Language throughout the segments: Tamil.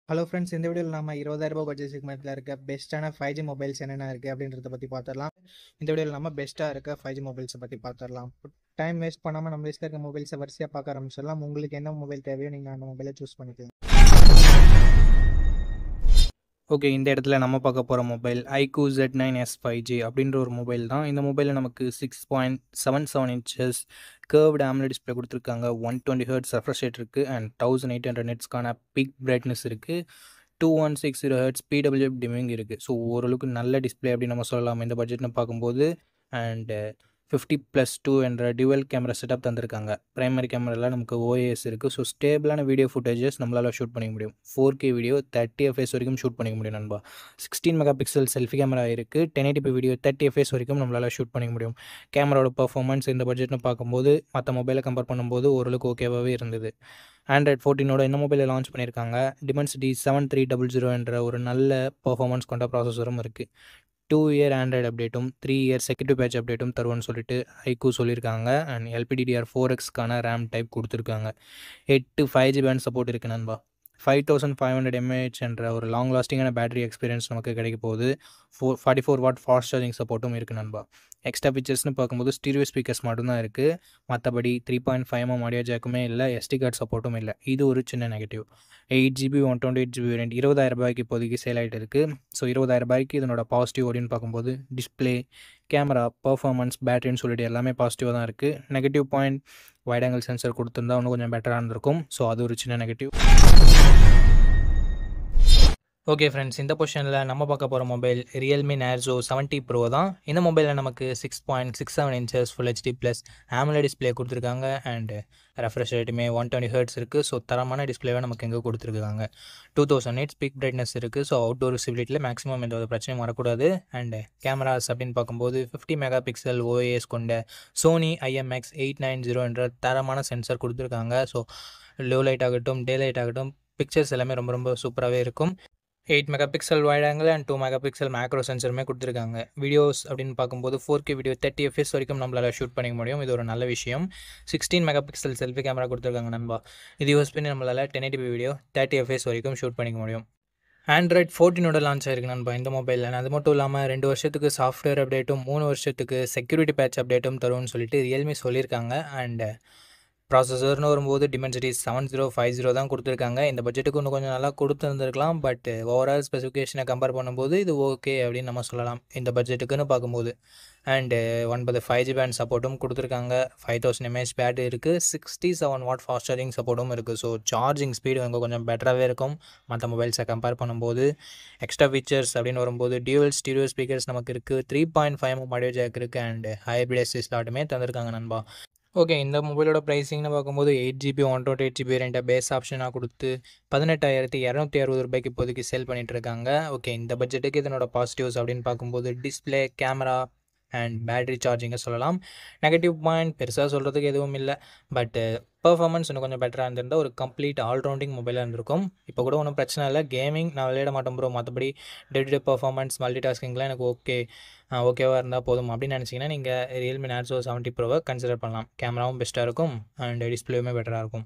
ஹலோ ஃப்ரெண்ட்ஸ் இந்த வீடியோவில் நம்ம இருபதாயிரம் ரூபாய் பட்ஜெட் செக்மெண்ட்டில் இருக்க பெஸ்ட்டான ஃபைவ் ஜி மொபைல்ஸ் என்னென்ன இருக்குது அப்படின்றத பற்றி பார்த்துடலாம் இந்த வீடியோவில் நம்ம பெஸ்ட்டாக இருக்க ஃபைவ் ஜி மொபைல்ஸை பற்றி பார்த்துடலாம் டைம் வேஸ்ட் பண்ணாமல் நம்ம லிஸ்ட்டில் இருக்க மொபைல்ஸை வரிசையாக பார்க்க ஆரம்பிச்சிடலாம் உங்களுக்கு என்ன மொபைல் தேவையோ நீங்கள் அந்த மொபைலை சூஸ் பண்ணிக்கலாம் ஓகே இந்த இடத்துல நம்ம பார்க்க போகிற mobile iQOO zed nine S five G அப்படின்ற ஒரு மொபைல் தான் இந்த மொபைலில் நமக்கு six point seven seven inches curved AMOLED display கொடுத்துருக்காங்க one twenty hertz refresh rate இருக்குது அண்ட் தௌசண்ட் எயிட் ஹண்ட்ரட் நெட்ஸ்க்கான பிக் பிரைட்னஸ் இருக்குது two one six zero hertz PWM dimming இருக்குது ஸோ ஓரளவுக்கு நல்ல டிஸ்பிளே அப்படின்னு நம்ம சொல்லலாம் இந்த பட்ஜெட்னு பார்க்கும்போது அண்ட் ஃபிஃப்டி ப்ளஸ் டூ என்ற டியூவல் கேமரா செட்டப் தந்திருக்காங்க ப்ரைமரி கேமராவில் நமக்கு ஓஏஎஸ் இருக்குது ஸோ ஸ்டேபிளான வீடியோ ஃபுட்டேஜஸ் நம்மளால் ஷூட் பண்ணிக்க முடியும் four K video thirty FPS வரைக்கும் ஷூட் பண்ணிக்க முடியும் நண்பா sixteen mega pixel selfie camera இருக்குது ten eighty video thirty FPS வரைக்கும் நம்மளால் ஷூட் பண்ணிக்க முடியும் கேமராவோட பர்ஃபார்மன்ஸ் இந்த பட்ஜெட்னு பார்க்கும்போது மற்ற மொபைலை கம்பேர் பண்ணும்போது ஓரளவுக்கு ஓகேவாகவே இருந்தது ஆண்ட்ராய்ட் ஃபோர்டீனோட இந்த மொபைலில் லான்ச் பண்ணியிருக்காங்க Dimensity seven three double zero என்ற ஒரு நல்ல பர்ஃபார்மன்ஸ் கொண்ட ப்ராசஸரும் இருக்குது டூ இயர் ஆண்ட்ராய்டு அப்டேட்டும் த்ரீ இயர் செக்யூரிட்டி பேட்ச் அப்டேட்டும் தருவோன்னு சொல்லிட்டு ஐக்கூ சொல்லியிருக்காங்க அண்ட் எல்பிடிடிஆர் ஃபோர் எக்ஸ்க்கான ரேம் டைப் கொடுத்துருக்காங்க எட்டு ஃபைவ் ஜி பேண்ட் சப்போர்ட் இருக்குது நண்பா five thousand five hundred mAh என்ற ஒரு லாங் லாஸ்டிங்கான பேட்டரி எக்ஸ்பீரியன்ஸ் நமக்கு கிடைக்க போகுது four forty four watt fast charging சப்போர்ட்டும் இருக்குது நண்பா எக்ஸ்ட்ரா ஃபீச்சர்ஸ்னு பார்க்கும்போது ஸ்டீரியோ ஸ்பீக்கர்ஸ் மட்டும்தான் இருக்குது மற்றபடி three point five M audio ஜாக்குமே இல்லை எஸ்டி கார்டு சப்போர்ட்டும் இல்லை இது ஒரு சின்ன negative eight GB one twenty eight GB variant இருபதாயிரம் ரூபாய்க்கு இப்போதைக்கு சேல் ஆகிட்டு இருக்குது ஸோ இருபதாயிரம் ரூபாய்க்கு இதனோட பாசிட்டிவ் அப்படின்னு பார்க்கும்போது டிஸ்பிளே கேமரா பர்ஃபார்மன்ஸ் பேட்டரின்னு சொல்லிட்டு எல்லாமே பாசிட்டிவாக தான் இருக்குது negative point wide angle sensor கொடுத்துருந்தா இன்னும் கொஞ்சம் பெட்டராக இருந்திருக்கும் ஸோ அது ஒரு சின்ன நெகட்டிவ் ஓகே ஃப்ரெண்ட்ஸ் இந்த பொசிஷனில் நம்ம பார்க்க போகிற mobile Realme Narzo seventy pro தான் இந்த மொபைலில் நமக்கு six point six seven inches full HD plus AMOLED display கொடுத்துருக்காங்க அண்ட் ரெஃப்ரெஷ் ரேட்டுமே ஒன் டுவெண்ட்டி ஹர்ட்ஸ் இருக்குது ஸோ தரமான டிஸ்பிளேவை நமக்கு எங்கே கொடுத்துருக்காங்க two thousand eight peak brightness இருக்குது ஸோ அவுட்டோர் விசிபிலிட்டியில் மேக்ஸிமம் எந்த ஒரு பிரச்சனையும் வரக்கூடாது அண்ட் கேமராஸ் அப்படின்னு பார்க்கும்போது ஃபிஃப்டி மெகா பிக்சல் ஓஏஎஸ் கொண்ட Sony IMX eight nine zero என்ற தரமான சென்சர் கொடுத்துருக்காங்க ஸோ லோ லைட் ஆகட்டும் டே லைட் ஆகட்டும் பிக்சர்ஸ் எல்லாமே ரொம்ப ரொம்ப சூப்பராகவே இருக்கும் eight mega pixel wide angle and two mega pixel macro சென்சருமே கொடுத்துருக்காங்க வீடியோஸ் அப்படின்னு பார்க்கும்போது four K video thirty FPS வரைக்கும் நம்மளால் ஷூட் பண்ணிக்க முடியும் இது ஒரு நல்ல விஷயம் sixteen mega pixel selfie camera கொடுத்துருக்காங்க நண்பா இது யூஸ் பண்ணி நம்மளால் ten eighty video thirty FPS வரைக்கும் ஷூட் பண்ணிக்க முடியும் ஆண்ட்ராய்ட் ஃபோர்டீனோட லான்ச் ஆயிருக்கு நண்பா இந்த மொபைலில் அது மட்டும் இல்லாமல் ரெண்டு வருஷத்துக்கு சாஃப்ட்வேர் அப்டேட்டும் மூணு வருஷத்துக்கு செக்யூரிட்டி பேட்ச் அப்டேட்டும் தரும்னு சொல்லிட்டு ரியல்மி சொல்லியிருக்காங்க அண்ட் ப்ராசஸர்னு வரும்போது Dimensity seven zero five zero தான் கொடுத்துருக்காங்க இந்த பட்ஜெட்டுக்கு இன்னும் கொஞ்சம் நல்லா கொடுத்துருந்துருக்கலாம் பட் ஓவரால் ஸ்பெசிஃபிகேஷனை கம்பேர் பண்ணும்போது இது ஓகே அப்படின்னு நம்ம சொல்லலாம் இந்த பட்ஜெட்டுக்குன்னு பார்க்கும்போது அண்டு ஒன்பது ஃபைவ் ஜி பேண்ட் சப்போர்ட்டும் கொடுத்துருக்காங்க ஃபைவ் தௌசண்ட் எம்ஏஹெச் பேட்டரி இருக்குது sixty seven watt fast charging சப்போர்ட்டும் இருக்குது ஸோ சார்ஜிங் ஸ்பீடு இங்கே கொஞ்சம் பெட்டராகவே இருக்கும் மற்ற மொபைல்ஸை கம்பேர் பண்ணும்போது எக்ஸ்ட்ரா ஃபீச்சர்ஸ் அப்படின்னு வரும்போது டியூவல் ஸ்டீரியோ ஸ்பீக்கர்ஸ் நமக்கு இருக்குது three point five M audio jack இருக்குது அண்ட் ஹைப்ரிட் எஸ்டி ஸ்லாட்டுமே தந்திருக்காங்க நண்பா ஓகே இந்த மொபைலோட ப்ரைஸிங்னு பார்க்கும்போது eight GB one twenty eight GB ரெண்டு பேஸ் ஆப்ஷனாக கொடுத்து பதினெட்டாயிரத்தி இரநூத்தி அறுபது ரூபாய்க்கு இப்போதைக்கு சேல் பண்ணிகிட்டு இருக்காங்க ஓகே இந்த பட்ஜெட்டுக்கு இதனோட பாசிட்டிவ்ஸ் அப்படின்னு பார்க்கும்போது டிஸ்பிளே கேமரா அண்ட் பேட்ரி சார்ஜிங்கை சொல்லலாம் நெகட்டிவ் பாயிண்ட் பெருசாக சொல்கிறதுக்கு எதுவும் இல்லை பட்டு பர்ஃபார்மன்ஸ் இன்னும் கொஞ்சம் பெட்டராக இருந்திருந்தால் ஒரு கம்ப்ளீட் ஆல்ரவுண்டிங் மொபைலாக இருந்திருக்கும் இப்போ கூட ஒன்றும் பிரச்சனை இல்லை கேமிங் நான் விளையாட மாட்டேன் ப்ரோ மற்றபடி day to day performance multi டாஸ்கிங்லாம் எனக்கு ஓகே ஓகேவாக இருந்தால் போதும் அப்படின்னு நினச்சிங்கன்னா நீங்கள் ரியல்மி நேர்ஸோ செவன்ட்டி ப்ரோவை கன்சிடர் பண்ணலாம் கேமராவும் பெஸ்ட்டாக இருக்கும் அண்ட் டிஸ்பிளேவுமே பெட்டராக இருக்கும்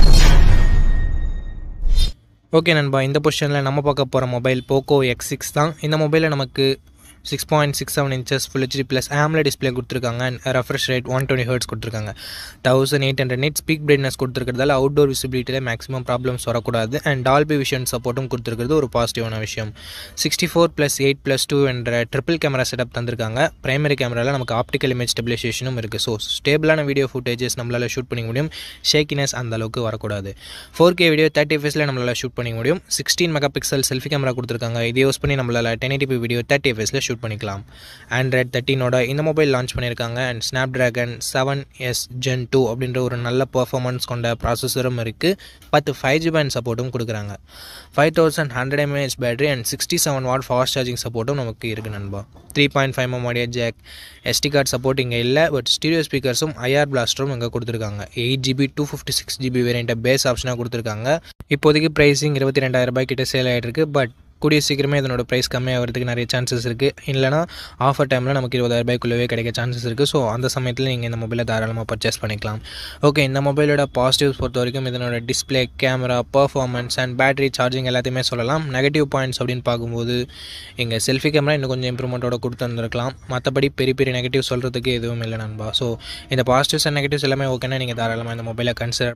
ஓகே நண்பா இந்த பொசிஷனில் நம்ம பார்க்க போகிற மொபைல் போக்கோ எக்ஸ் சிக்ஸ் தான் இந்த மொபைலில் நமக்கு six point six seven inches full HD plus AMOLED display கொடுத்துருக்காங்க and refresh rate one twenty hertz கொடுத்துருக்காங்க thousand eight hundred nit peak brightness கொடுத்துருக்கிறதால அவுட்டோர் விசிபிலிட்டியில் மேக்ஸிமம் ப்ராப்ளம்ஸ் வரக்கூடாது அண்ட் டால்பி விஷன் சப்போர்ட்டும் கொடுத்துருக்கிறது ஒரு பாசிட்டிவான விஷயம் sixty four plus eight plus two என்ற ட்ரிபிள் கேமரா செட்டப் தந்திருக்காங்க பிரைமரி கேமராவில் நமக்கு ஆப்டிக்கல் இமேஜ் ஸ்டெபிலைசேஷனும் இருக்குது ஸோ ஸ்டேபிளான வீடியோ ஃபுட்டேஜஸ் நம்மளால் ஷூட் பண்ணிக்க முடியும் ஷேக்கினஸ் அந்த அளவுக்கு வரக்கூடாது ஃபோர் கே வீடியோ தேர்ட்டி எஃப்எஸில் நம்மளால் ஷூட் பண்ணிக்க முடியும் sixteen mega pixel selfie camera கொடுத்துருக்காங்க இதை யூஸ் பண்ணி நம்மளால் டென் எயிட்டி வீடியோ தேர்ட்டி எஃப்எஸில் ஷூட் பண்ணிக்கலாம் ஆண்ட்ராய்ட் தேர்ட்டினோட இந்த மொபைல் லான்ச் பண்ணியிருக்காங்க and Snapdragon seven S gen two அப்படின்ற ஒரு நல்ல பர்ஃபார்மன்ஸ் கொண்ட ப்ராசஸரும் இருக்குது பத்து ஃபைவ் ஜி பேண்ட் சப்போர்ட்டும் கொடுக்குறாங்க five thousand hundred mAh battery and sixty seven watt fast charging சப்போர்ட்டும் நமக்கு இருக்குது நண்பா three point five M audio jack SD card support இங்கே இல்லை பட் ஸ்டீரியோ ஸ்பீக்கர்ஸும் ஐஆர் பிளாஸ்டரும் இங்கே கொடுத்துருக்காங்க eight GB two fifty six GB வேரியண்ட்டை பேஸ் ஆப்ஷனாக கொடுத்துருக்காங்க இப்போதைக்கு ப்ரைஸிங் இருபத்தி ரெண்டாயிரம் ரூபாய் கிட்ட சேல் ஆகிட்டு இருக்கு பட் கூடிய சீக்கிரமே இதனோட ப்ரைஸ் கம்மியாகிறதுக்கு நிறைய சான்சஸ் இருக்குது இல்லைனா ஆஃபர் டைமில் நமக்கு இருபதாயிரரூபாய்க்குள்ளவே கிடைக்க சான்சஸ் இருக்குது ஸோ அந்த சமயத்தில் நீங்கள் இந்த மொபைலை தாராளமாக பர்ச்சேஸ் பண்ணிக்கலாம் ஓகே இந்த மொபைலோட பாசிட்டிவ்ஸ் பொறுத்த வரைக்கும் இதனோட display camera performance and battery charging எல்லாத்தையுமே சொல்லலாம் நெகட்டிவ் பாயிண்ட்ஸ் அப்படின்னு பார்க்கும்போது எங்கள் செல்ஃபி கேமரா இன்னும் கொஞ்சம் இம்ப்ரூவ்மெண்ட்டோட கொடுத்துருந்துருக்கலாம் மற்றபடி பெரிய பெரிய நெகட்டிவ் சொல்கிறதுக்கு எதுவும் இல்லை நண்பா ஸோ இந்த பாசிட்டிவ்ஸ் அண்ட் நெகட்டிவ்ஸ் எல்லாமே ஓகேனா நீங்கள் தாராளமாக இந்த மொபைலை கன்சிடர்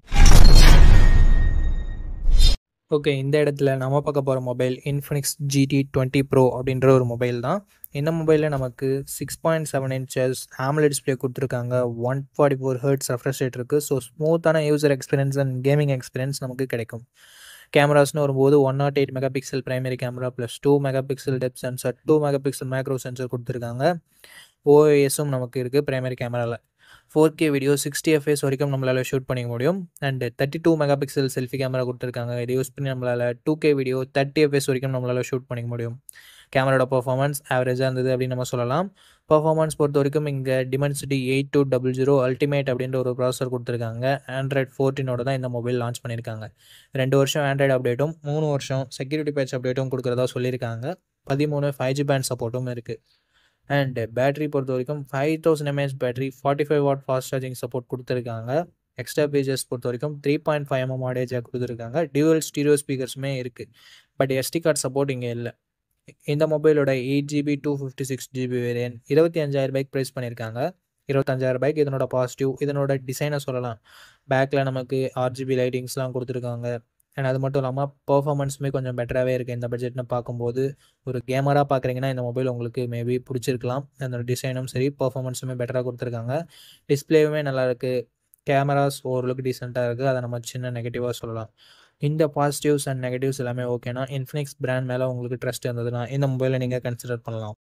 ஓகே இந்த இடத்துல நம்ம பார்க்க போகிற mobile Infinix GT twenty pro அப்படின்ற ஒரு மொபைல் தான் இந்த மொபைலில் நமக்கு six point seven inches AMOLED display கொடுத்துருக்காங்க one forty four hertz refresh rate இருக்குது ஸோ ஸ்மூத்தான user experience and gaming experience நமக்கு கிடைக்கும் கேமராஸ்னு வரும்போது one nought eight mega pixel primary camera plus two mega pixel depth sensor two mega pixel macro sensor கொடுத்துருக்காங்க ஓஎஸும் நமக்கு இருக்குது பிரைமரி கேமராவில் four K video sixty FS வரைக்கும் நம்மளால் ஷூட் பண்ணிக்க முடியும் and thirty two mega pixel selfie camera கொடுத்துருக்காங்க இதை யூஸ் பண்ணி நம்மளால் two K video thirty FPS வரைக்கும் நம்மளால் ஷூட் பண்ணிக்க முடியும் கேமராவோட பர்ஃபார்மன்ஸ் ஆவரேஜாக இருந்தது அப்படின்னு நம்ம சொல்லலாம் பர்ஃபார்மன்ஸ் பொறுத்த வரைக்கும் இங்கே Dimensity eight two double zero ultimate அப்படின்ற ஒரு ப்ராசர் கொடுத்துருக்காங்க ஆண்ட்ராய்ட் ஃபோர்டீனோட தான் இந்த மொபைல் லான்ச் பண்ணியிருக்காங்க ரெண்டு வருஷம் ஆண்ட்ராய்டு அப்டேட்டும் மூணு வருஷம் செக்யூரிட்டி பேட்ச் அப்டேட்டும் கொடுக்குறதா சொல்லியிருக்காங்க பதிமூணு ஃபைவ் ஜி பேண்ட் சப்போர்ட்டும் இருக்குது அண்ட் பேட்டரி பொறுத்த வரைக்கும் five thousand mAh battery forty five watt fast charging support கொடுத்துருக்காங்க எக்ஸ்ட்ரா பேஜஸ் பொறுத்த வரைக்கும் த்ரீ பாயிண்ட் ஃபைவ் எம்எம் ஆடேஜாக கொடுத்துருக்காங்க டியூவல் ஸ்டீரியோ ஸ்பீக்கர்ஸுமே இருக்குது பட் எஸ்டி கார்டு சப்போர்ட் இங்கே இல்லை இந்த மொபைலோட eight GB two fifty six GB variant இருபத்தி அஞ்சாயிரம் பைக் ப்ரைஸ் பண்ணியிருக்காங்க இருபத்தஞ்சாயிரம் பைக் இதனோட பாசிட்டிவ் இதனோட டிசைனை சொல்லலாம் பேக்கில் நமக்கு ஆர்ஜிபி லைட்டிங்ஸ்லாம் கொடுத்துருக்காங்க அண்ட் அது மட்டும் இல்லாமல் பர்ஃபார்மன்ஸுமே கொஞ்சம் பெட்டராகவே இருக்குது இந்த பட்ஜெட்னு பார்க்கும்போது ஒரு கேமராக பார்க்குறீங்கன்னா இந்த மொபைல் உங்களுக்கு மேபி பிடிச்சிருக்கலாம் அதோட டிசைனும் சரி பர்ஃபார்மன்ஸுமே பெட்டராக கொடுத்துருக்காங்க டிஸ்பிளேவுமே நல்லாயிருக்கு கேமராஸ் ஓரளவுக்கு டீசெண்டாக இருக்குது அதை நம்ம சின்ன நெகட்டிவாக சொல்லலாம் இந்த பாசிட்டிவ்ஸ் அண்ட் நெகட்டிவ்ஸ் எல்லாமே ஓகேனா இன்ஃபினிக்ஸ் பிராண்ட் மேலே உங்களுக்கு ட்ரஸ்ட் இருந்ததுன்னா இந்த மொபைலை நீங்கள் கன்சிடர் பண்ணலாம்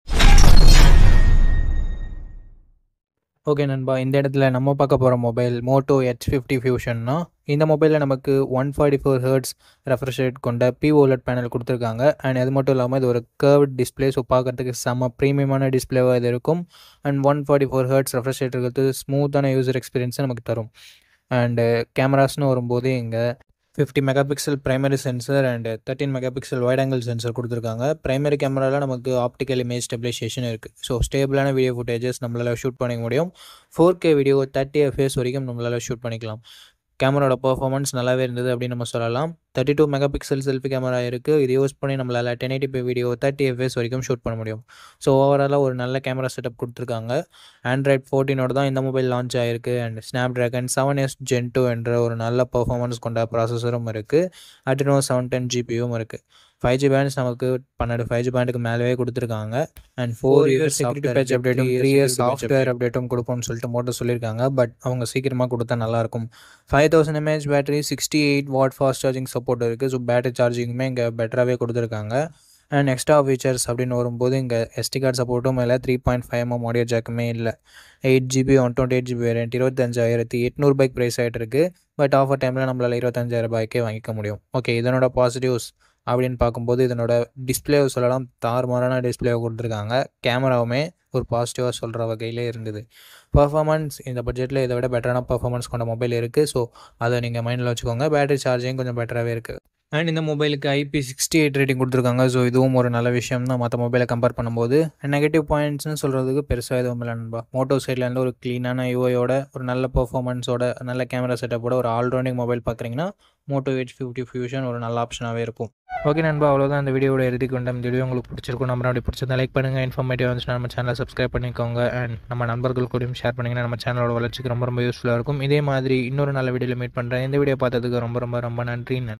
ஓகே நண்பா இந்த இடத்துல நம்ம பார்க்க போகிற மொபைல் மோட்டோ ஹெச் ஃபிஃப்டி ஃபியூஷன்னா இந்த மொபைலில் நமக்கு one forty four hertz refresh rate கொண்ட பிஓலட் பேனல் கொடுத்துருக்காங்க அண்ட் அது மட்டும் இல்லாமல் இது ஒரு கர்வ் டிஸ்பிளே ஸோ பார்க்குறதுக்கு செம்ம ப்ரீமியமான டிஸ்பிளேவாக இது இருக்கும் and one forty four hertz refresh rate இருக்கிறது ஸ்மூத்தான யூசர் எக்ஸ்பீரியன்ஸை நமக்கு தரும் அண்டு கேமராஸ்னு வரும்போது இங்கே fifty mega pixel primary sensor and thirteen mega pixel wide angle sensor கொடுத்துருக்காங்க ப்ரைமரி கேமராவில் நமக்கு ஆப்டிக்கல் இமேஜ் ஸ்டெபிலைசேஷன் இருக்குது ஸோ ஸ்டேபிளான வீடியோ ஃபுட்டேஜஸ் நம்மளால் ஷூட் பண்ணிக்க முடியும் four K video thirty FPS வரைக்கும் நம்மளால் ஷூட் பண்ணிக்கலாம் கேமராவோட பர்ஃபார்மன்ஸ் நல்லாவே இருந்தது அப்படின்னு நம்ம சொல்லலாம் thirty two mega pixel selfie camera இருக்குது இது யூஸ் பண்ணி நம்மளால் ten eighty video thirty FPS வரைக்கும் ஷூட் பண்ண முடியும் ஸோ ஓவராலாக ஒரு நல்ல கேமரா செட்டப் கொடுத்துருக்காங்க ஆண்ட்ராய்ட் ஃபோர்டீனோட தான் இந்த மொபைல் லான்ச் ஆகிருக்கு and Snapdragon seven S gen two என்ற ஒரு நல்ல பர்ஃபார்மன்ஸ் கொண்ட ப்ராசஸரும் இருக்குது அட்ரினோ செவன் டென் ஜிபியும் இருக்குது ஃபைவ் ஜி பேண்ட்ஸ் நமக்கு பன்னெண்டு ஃபைவ் ஜி பேண்டுக்கு மேலேயே கொடுத்துருக்காங்க and four years security patch அப்டேட்டும் த்ரீ இயர்ஸ் சாஃப்ட்வேர் அப்டேட்டும் கொடுப்போம்னு சொல்லிட்டு மோட்டோ சொல்லியிருக்காங்க பட் அவங்க சீக்கிரமாக கொடுத்தா நல்லாயிருக்கும் five thousand mAh battery sixty eight watt fast charging support இருக்குது ஸோ பேட்டரி சார்ஜிங்குமே இங்கே பெட்டராகவே கொடுத்துருக்காங்க அண்ட் எக்ஸ்ட்ரா ஃபீச்சர்ஸ் அப்படின்னு வரும்போது இங்கே எஸ்டி கார்டு சப்போர்ட்டும் இல்லை three point five MM audio ஜாக்குமே இல்லை eight GB one twenty eight GB variant இருபத்தஞ்சாயிரத்தி எட்நூறு பைக் ப்ரைஸ் ஆகிட்டு இருக்குது பட் ஆஃபர் டைமில் நம்மளால் இருபத்தஞ்சாயிரம் ரூபாய்க்கே வாங்கிக்க முடியும் ஓகே இதனோட பாசிட்டிவ்ஸ் அப்படின்னு பார்க்கும்போது இதனோட டிஸ்பிளே சொல்லலாம் தாறுமாறான டிஸ்பிளே கொடுத்துருக்காங்க கேமராவுமே ஒரு பாசிட்டிவாக சொல்கிற வகையிலே இருந்தது பர்ஃபார்மன்ஸ் இந்த பட்ஜெட்டில் இதை விட பெட்டரான பர்ஃபார்மன்ஸ் கொண்ட மொபைல் இருக்குது ஸோ அதை நீங்கள் மைண்டில் வச்சுக்கோங்க பேட்டரி சார்ஜிங் கொஞ்சம் பெட்டராகவே இருக்குது அண்ட் இந்த மொபைலுக்கு ஐபி சிக்ஸ்டி எயிட் ரேட்டிங் கொடுத்துருக்காங்க ஸோ இதுவும் ஒரு நல்ல விஷயம் தான் மற்ற மொபைலை கம்பேர் பண்ணும்போது நெகட்டிவ் பாயிண்ட்ஸ்னு சொல்கிறதுக்கு பெருசாக எதுவும் இல்லை நண்பா மோட்டோ சைட்லேருந்து ஒரு க்ளீனான யூஐயோட ஒரு நல்ல பர்ஃபார்மன்ஸோட நல்ல கேமரா செட்டப்போட ஒரு ஆல்ரவுண்டிங் மொபைல் பார்க்குறீங்கன்னா மோட்டோ எயிட் ஃபிஃப்டி ஃபியூஷன் ஒரு நல்ல ஆப்ஷனாகவே இருக்கும் ஓகே நண்பா அவ்வளோதான் இந்த வீடியோட எழுதி கொண்டேன் இந்த வீடியோ உங்களுக்கு பிடிச்சிருக்கும் நம்ம அப்படி பிடிச்சதை லைக் பண்ணுங்கள் இன்ஃபர்மேட்டிவ் வந்துச்சுன்னா நம்ம சேனலை சப்ஸ்கிரைப் பண்ணிக்கோங்க அண்ட் நம்ம நண்பர்கள் கூடயும் ஷேர் பண்ணிங்கன்னா நம்ம சேனலோட வளர்ச்சிக்கு ரொம்ப ரொம்ப யூஸ்ஃபுல்லாக இருக்கும் இதே மாதிரி இன்னொரு நல்ல வீடியோவில் மீட் பண்ணுறேன் இந்த வீடியோ பார்த்ததுக்கு ரொம்ப ரொம்ப ரொம்ப நன்றி